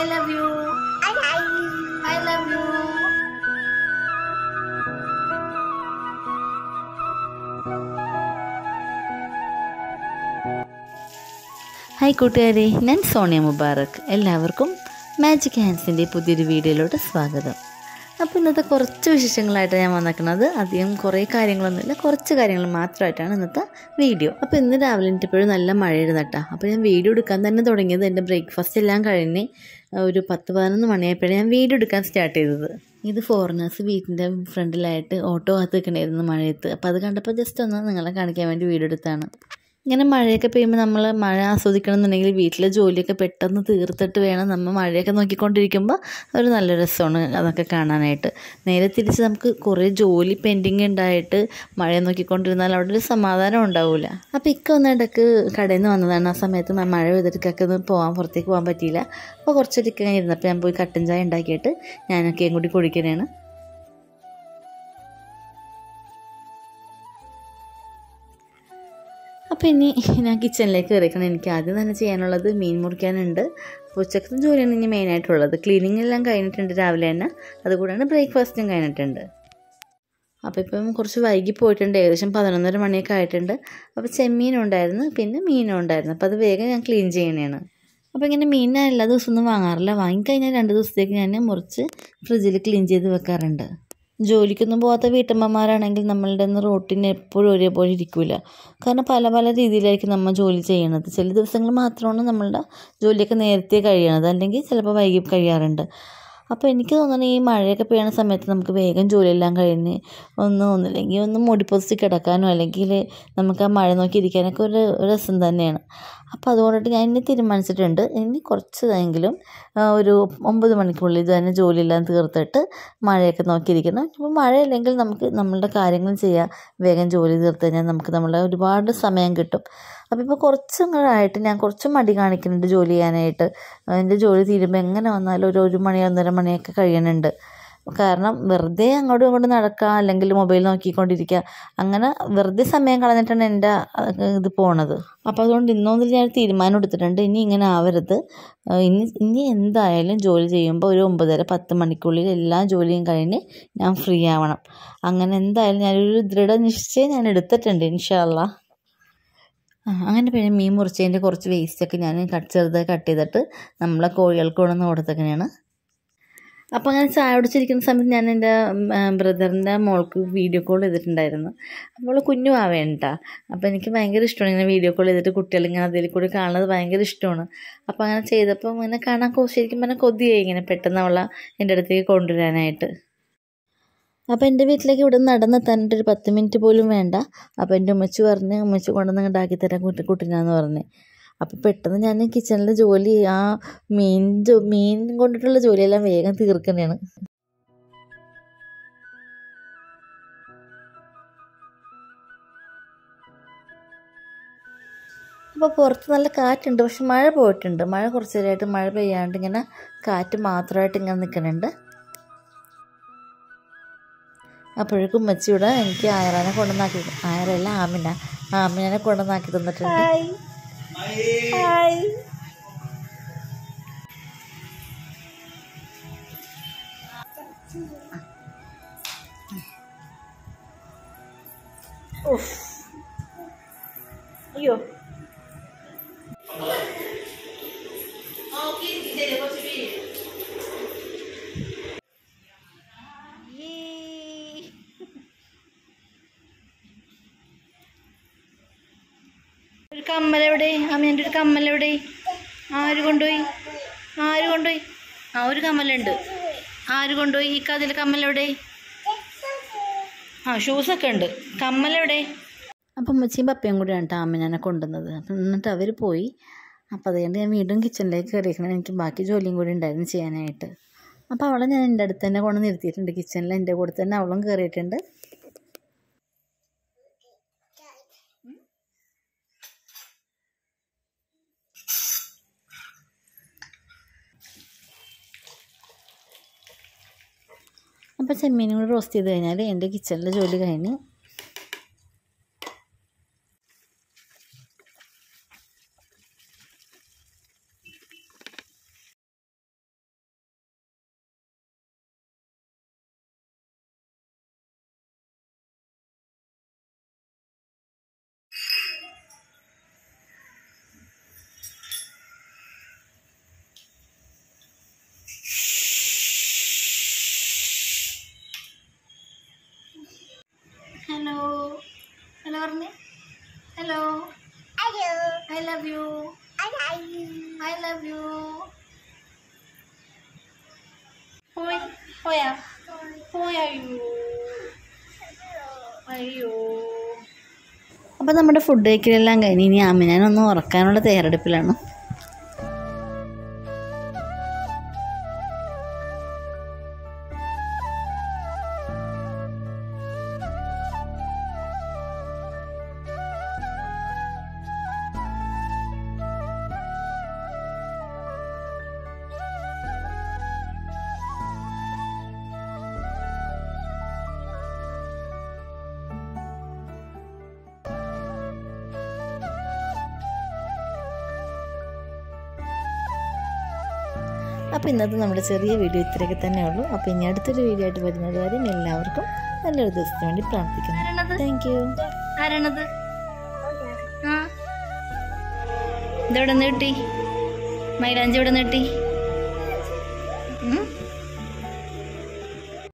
I love you I love you hi കൂട്ടുകാരെ ഞാൻ സോണിയ മുബാറക് എല്ലാവർക്കും മാജിക് ഹാൻഡ്സിൻ്റെ പുതിയൊരു വീഡിയോയിലോട്ട് സ്വാഗതം അപ്പോൾ ഇന്നത്തെ കുറച്ച് വിശേഷങ്ങളായിട്ട് ഞാൻ വന്നിരിക്കുന്നത് അധികം കുറേ കാര്യങ്ങളൊന്നുമില്ല കുറച്ച് കാര്യങ്ങൾ മാത്രമായിട്ടാണ് ഇന്നത്തെ വീഡിയോ അപ്പോൾ ഇന്ന് രാവിലെ എണീറ്റപ്പോഴും നല്ല മഴയായിരുന്നു കേട്ടോ അപ്പോൾ ഞാൻ വീഡിയോ എടുക്കാൻ തന്നെ തുടങ്ങിയത് എൻ്റെ ബ്രേക്ക്ഫാസ്റ്റ് എല്ലാം കഴിഞ്ഞ് ഒരു പത്ത് പതിനൊന്ന് മണിയായപ്പോഴാണ് ഞാൻ വീഡിയോ എടുക്കാൻ സ്റ്റാർട്ട് ചെയ്തത് ഇത് ഫോറിനേഴ്സ് വീട്ടിൻ്റെ ഫ്രണ്ടിലായിട്ട് ഓട്ടോ കാത്ത് നിൽക്കണമായിരുന്നു മഴയത്ത് അപ്പോൾ അത് കണ്ടപ്പോൾ ജസ്റ്റ് ഒന്ന് നിങ്ങളെ കാണിക്കാൻ വേണ്ടി വീഡിയോ എടുത്താണ് ഇങ്ങനെ മഴയൊക്കെ പെയ്യുമ്പോൾ നമ്മൾ മഴ ആസ്വദിക്കണം എന്നുണ്ടെങ്കിൽ വീട്ടിലെ ജോലിയൊക്കെ പെട്ടെന്ന് തീർത്തിട്ട് വേണം നമ്മൾ മഴയൊക്കെ നോക്കിക്കൊണ്ടിരിക്കുമ്പോൾ ഒരു നല്ല രസമാണ് അതൊക്കെ കാണാനായിട്ട് നേരെ തിരിച്ച് നമുക്ക് കുറേ ജോലി പെൻഡിങ് ഉണ്ടായിട്ട് മഴ നോക്കിക്കൊണ്ടിരുന്നാൽ അവിടെ ഒരു സമാധാനം ഉണ്ടാവില്ല അപ്പോൾ ഇക്ക ഒന്ന് ഇടയ്ക്ക് കടയിൽ നിന്ന് വന്നതാണ് ആ സമയത്ത് മ- മഴ പെയ്തിട്ടൊക്കെ ഒന്ന് പോകാൻ പുറത്തേക്ക് പോകാൻ പറ്റിയില്ല അപ്പോൾ കുറച്ചൊരിക്കൽ ഇങ്ങനെ ഇരുന്നപ്പോൾ ഞാൻ പോയി കട്ടൻ ചായ ഉണ്ടാക്കിയിട്ട് ഞാനൊക്കെയും കൂടി കുടിക്കണേണ് അപ്പോൾ ഇനി ഞാൻ കിച്ചണിലേക്ക് കയറിക്കണം എനിക്ക് ആദ്യം തന്നെ ചെയ്യാനുള്ളത് മീൻ മുറിക്കാനുണ്ട് അപ്പോൾ ഉച്ചക്കത്തെ ജോലിയാണ് ഇനി മെയിനായിട്ടുള്ളത് ക്ലീനിങ് എല്ലാം കഴിഞ്ഞിട്ടുണ്ട് രാവിലെ തന്നെ അതുകൂടാണ് ബ്രേക്ക്ഫാസ്റ്റും കഴിഞ്ഞിട്ടുണ്ട് അപ്പോൾ ഇപ്പം കുറച്ച് വൈകി പോയിട്ടുണ്ട് ഏകദേശം പതിനൊന്നര മണിയൊക്കെ ആയിട്ടുണ്ട് അപ്പോൾ ചെമ്മീനും ഉണ്ടായിരുന്നു പിന്നെ മീനും ഉണ്ടായിരുന്നു അപ്പോൾ അത് വേഗം ഞാൻ ക്ലീൻ ചെയ്യണതാണ് അപ്പോൾ ഇങ്ങനെ മീൻ ഞാൻ എല്ലാ ദിവസവും ഒന്നും വാങ്ങാറില്ല വാങ്ങിക്കഴിഞ്ഞാൽ രണ്ട് ദിവസത്തേക്ക് ഞാൻ മുറിച്ച് ഫ്രിഡ്ജിൽ ക്ലീൻ ചെയ്ത് വെക്കാറുണ്ട് ജോലിക്കൊന്നും പോകാത്ത വീട്ടമ്മമാരാണെങ്കിൽ നമ്മളുടെ ഒന്ന് റൂട്ടീൻ എപ്പോഴും ഒരേപോലെ ഇരിക്കില്ല കാരണം പല പല രീതിയിലായിരിക്കും നമ്മൾ ജോലി ചെയ്യണത് ചില ദിവസങ്ങൾ മാത്രമാണ് നമ്മളുടെ ജോലിയൊക്കെ നേരത്തെ കഴിയണത് അല്ലെങ്കിൽ ചിലപ്പോൾ വൈകി കഴിയാറുണ്ട് അപ്പോൾ എനിക്ക് തോന്നുന്നു ഈ മഴയൊക്കെ പെയ്യണ സമയത്ത് നമുക്ക് വേഗം ജോലിയെല്ലാം കഴിഞ്ഞ് ഒന്ന് ഒന്നില്ലെങ്കിൽ ഒന്ന് മുടി പൊതിച്ച് കിടക്കാനോ അല്ലെങ്കിൽ നമുക്ക് ആ മഴ നോക്കി ഇരിക്കാനൊക്കെ ഒരു ഒരു രസം തന്നെയാണ് അപ്പോൾ അതുകൊണ്ടിട്ട് ഞാൻ ഇനി തീരുമാനിച്ചിട്ടുണ്ട് ഇനി കുറച്ചതെങ്കിലും ആ, ഒരു ഒമ്പത് മണിക്കുള്ളിൽ ഇത് തന്നെ ജോലിയെല്ലാം തീർത്തിട്ട് മഴയൊക്കെ നോക്കിയിരിക്കണം ഇപ്പോൾ മഴയില്ലെങ്കിൽ നമുക്ക് നമ്മളുടെ കാര്യങ്ങൾ ചെയ്യാം വേഗം ജോലി തീർത്ത് കഴിഞ്ഞാൽ നമുക്ക് നമ്മളെ ഒരുപാട് സമയം കിട്ടും അപ്പോൾ ഇപ്പോൾ കുറച്ചും കൂടെ ആയിട്ട് ഞാൻ കുറച്ച് മടി കാണിക്കുന്നുണ്ട് ജോലി ചെയ്യാനായിട്ട് എൻ്റെ ജോലി തീരുമ്പോൾ എങ്ങനെ വന്നാലും ഒരു ഒരു മണി ഒന്നര മണിയൊക്കെ കഴിയുന്നുണ്ട് കാരണം വെറുതെ അങ്ങോട്ടും ഇങ്ങോട്ടും നടക്കുക അല്ലെങ്കിൽ മൊബൈൽ നോക്കിക്കൊണ്ടിരിക്കുക അങ്ങനെ വെറുതെ സമയം കളഞ്ഞിട്ടാണ് എൻ്റെ അഹ് ഇത് പോണത് അപ്പോൾ അതുകൊണ്ട് ഇന്നൊന്നിൽ ഞാൻ ഒരു തീരുമാനം എടുത്തിട്ടുണ്ട് ഇനി ഇങ്ങനെ ആവരുത് ആ, ഇനി ഇനി എന്തായാലും ജോലി ചെയ്യുമ്പോൾ ഒരു ഒമ്പതര പത്ത് മണിക്കുള്ളിൽ എല്ലാ ജോലിയും കഴിഞ്ഞ് ഞാൻ ഫ്രീ ആവണം അങ്ങനെ എന്തായാലും ഞാനൊരു ദൃഢനിശ്ചയം ഞാൻ എടുത്തിട്ടുണ്ട് ഇൻഷാല്ലാ ആ, അങ്ങനെ പിന്നെ മീൻ മുറിച്ചതിൻ്റെ കുറച്ച് വേസ്റ്റൊക്കെ ഞാൻ കട്ട് ചെറുതായി കട്ട് ചെയ്തിട്ട് നമ്മളെ കോഴികൾക്ക് കൊണ്ടുവന്ന് കൊടുത്തേക്കനെയാണ് അപ്പോൾ അങ്ങനെ ചായ കുടിച്ചിരിക്കുന്ന സമയത്ത് ഞാൻ എൻ്റെ ബ്രദറിൻ്റെ മോൾക്ക് വീഡിയോ കോൾ ചെയ്തിട്ടുണ്ടായിരുന്നു അപ്പോൾ കുഞ്ഞു ആവേണ്ട അപ്പോൾ എനിക്ക് ഭയങ്കര ഇഷ്ടമാണ് ഇങ്ങനെ വീഡിയോ കോൾ ചെയ്തിട്ട് കുട്ടികൾ ഇങ്ങനെ അതിൽ കൂടി കാണുന്നത് ഭയങ്കര ഇഷ്ടമാണ് അപ്പോൾ അങ്ങനെ ചെയ്തപ്പോൾ ഇങ്ങനെ കാണാൻ കൊ- ശരിക്കും പറഞ്ഞാൽ കൊതിയായി ഇങ്ങനെ പെട്ടെന്ന് അവളെ എൻ്റെ അടുത്തേക്ക് കൊണ്ടുവരാനായിട്ട് അപ്പോൾ എൻ്റെ വീട്ടിലേക്ക് ഇവിടെ നടന്നെത്താനായിട്ട് ഒരു പത്ത് മിനിറ്റ് പോലും വേണ്ട അപ്പോൾ എൻ്റെ ഉമ്മച്ചി പറഞ്ഞ് ഉമ്മച്ചി കൊണ്ടുവന്ന് ഉണ്ടാക്കി തരാൻ കുട്ടി കുട്ടിനാന്ന് പറഞ്ഞ് അപ്പോൾ പെട്ടെന്ന് ഞാൻ കിച്ചണിലെ ജോലി ആ മീൻ ജോ മീൻ കൊണ്ടിട്ടുള്ള ജോലിയെല്ലാം വേഗം തീർക്കണേണ് അപ്പോൾ പുറത്ത് നല്ല കാറ്റുണ്ട് പക്ഷെ മഴ പോയിട്ടുണ്ട് മഴ കുറച്ച് നേരമായിട്ട് മഴ പെയ്യാണ്ട് ഇങ്ങനെ കാറ്റ് മാത്രമായിട്ട് ഇങ്ങനെ നിൽക്കുന്നുണ്ട് അപ്പോഴേക്കും ഉമ്മച്ചിയുടെ എനിക്ക് ആയറാനെ കൊണ്ടുവന്നാക്കി ആയറല്ല ആമിന ആമിനെ കൊണ്ടുവന്നാക്കി തന്നിട്ടുണ്ട് ഉഫ്. അയ്യോ ഒരു കമ്മലെവിടെ അമ്മേൻ്റെ ഒരു കമ്മലെവിടെ ആര് കൊണ്ടുപോയി ആര് കൊണ്ടുപോയി ആ ഒരു കമ്മലുണ്ട് ആര് കൊണ്ടുപോയി ഈ കതിലെ കമ്മലെവിടെ ആ ഷൂസൊക്കെ ഉണ്ട് കമ്മലെവിടെ അപ്പം ഉമ്മച്ചിയും പപ്പയും കൂടിയാണ് കേട്ടോ അമ്മനെ കൊണ്ടുവന്നത് അപ്പം എന്നിട്ട് അവർ പോയി അപ്പോൾ അതുകൊണ്ട് ഞാൻ വീണ്ടും കിച്ചണിലേക്ക് കയറിയിരിക്കണം എനിക്ക് ബാക്കി ജോലിയും കൂടി ഉണ്ടായിരുന്നു ചെയ്യാനായിട്ട് അപ്പോൾ അവളെ ഞാൻ എൻ്റെ അടുത്ത് തന്നെ കൊണ്ട് നിർത്തിയിട്ടുണ്ട് കിച്ചണിൽ എൻ്റെ കൂടെ തന്നെ അവളും കയറിയിട്ടുണ്ട് അപ്പോൾ ചെമ്മീനും കൂടി റോസ്റ്റ് ചെയ്ത് കഴിഞ്ഞാൽ എൻ്റെ കിച്ചണിലെ ജോലി കഴിഞ്ഞ് പോയാ പോയാ അയ്യോ അപ്പോൾ നമ്മുടെ ഫുഡ് കഴിക്കലെല്ലാം കഴിഞ്ഞ് ഇനി അമിനാനൊന്ന് ഉറക്കാനുള്ള തയ്യാറെടുപ്പിലാണ് അപ്പോൾ ഇന്നത്തെ നമ്മുടെ ചെറിയ വീഡിയോ ഇത്രയൊക്കെ തന്നെ ഉള്ളൂ അപ്പോൾ ഇനി അടുത്തൊരു വീഡിയോ ആയിട്ട് വരുന്നത് വരെയും എല്ലാവർക്കും നല്ലൊരു ദിവസത്തിന് വേണ്ടി പ്രാർത്ഥിക്കുന്നു താങ്ക് യു ആരാണത് ആ ഇതെവിടെ നിന്ന് കിട്ടി മൈലാഞ്ചി എവിടെ നിന്ന് കിട്ടി ഉം?